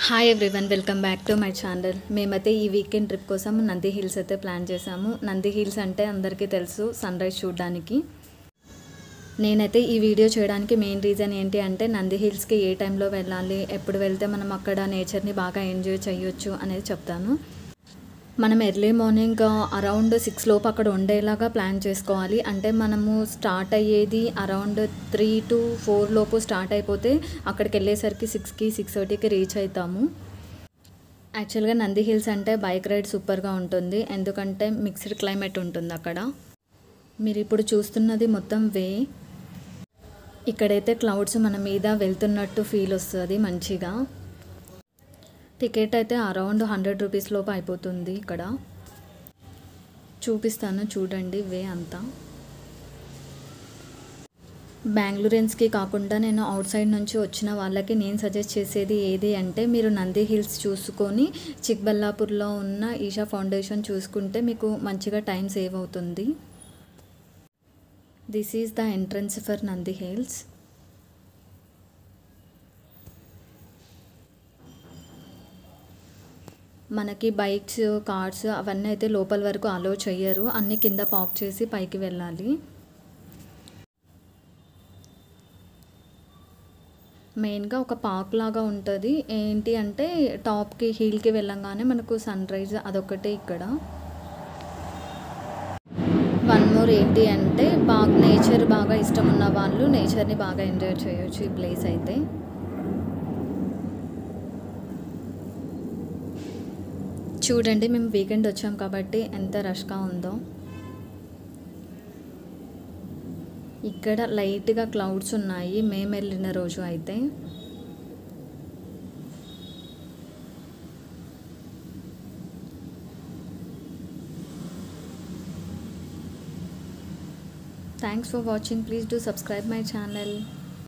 hi everyone welcome back to my channel మేమైతే ఈ weekend trip కోసం నంది హిల్స్ అయితే ప్లాన్ చేసాము నంది హిల్స్ అంటే అందరికీ తెలుసు సన్ రైజ్ చూడడానికి నేనైతే ఈ వీడియో చేయడానికి మెయిన్ రీజన్ ఏంటి అంటే నంది హిల్స్కి ఏ టైంలో వెళ్ళాలి ఎప్పుడు వెళ్తే మనం అక్కడ నేచర్ని బాగా ఎంజాయ్ చేయొచ్చు అనేది చెప్తాను మనం ఎర్లీ మార్నింగ్ అరౌండ్ సిక్స్ లోపు అక్కడ ఉండేలాగా ప్లాన్ చేసుకోవాలి అంటే మనము స్టార్ట్ అయ్యేది అరౌండ్ త్రీ టు ఫోర్ లోపు స్టార్ట్ అయిపోతే అక్కడికి వెళ్ళేసరికి సిక్స్కి సిక్స్ థర్టీకి రీచ్ అవుతాము యాక్చువల్గా నంది హిల్స్ అంటే బైక్ రైడ్ సూపర్గా ఉంటుంది ఎందుకంటే మిక్స్డ్ క్లైమేట్ ఉంటుంది అక్కడ మీరు ఇప్పుడు చూస్తున్నది మొత్తం వే ఇక్కడైతే క్లౌడ్స్ మన మీద వెళ్తున్నట్టు ఫీల్ వస్తుంది మంచిగా టికెట్ అయితే అరౌండ్ హండ్రెడ్ రూపీస్ లోపు అయిపోతుంది ఇక్కడ చూపిస్తాను చూడండి వే అంతా బెంగళూరెన్స్కి కాకుండా నేను అవుట్ సైడ్ నుంచి వచ్చిన వాళ్ళకి నేను సజెస్ట్ చేసేది ఏది అంటే మీరు నంది హిల్స్ చూసుకొని చిక్బల్లాపూర్లో ఉన్న ఈషా ఫౌండేషన్ చూసుకుంటే మీకు మంచిగా టైం సేవ్ అవుతుంది this is the entrance for Nandi Hills మనకి బైక్స్ కార్స్ అవన్నీ అయితే లోపల వరకు అలో చెయ్యరు అన్నీ కింద పార్క్ చేసి పైకి వెళ్ళాలి మెయిన్గా ఒక పార్క్ లాగా ఉంటుంది ఏంటి అంటే టాప్కి హీల్కి వెళ్ళంగానే మనకు సన్ రైజ్ అదొకటే ఇక్కడ వన్ మోర్ ఏంటి అంటే బాగా నేచర్ బాగా ఇష్టం ఉన్న వాళ్ళు నేచర్ని బాగా ఎంజాయ్ చేయొచ్చు ఈ ప్లేస్ అయితే చూడండి మేము వీకెండ్ వచ్చాం కాబట్టి ఎంత రష్గా ఉందో ఇక్కడ లైట్గా క్లౌడ్స్ ఉన్నాయి మేము వెళ్ళిన రోజు అయితే thanks for watching please do subscribe my channel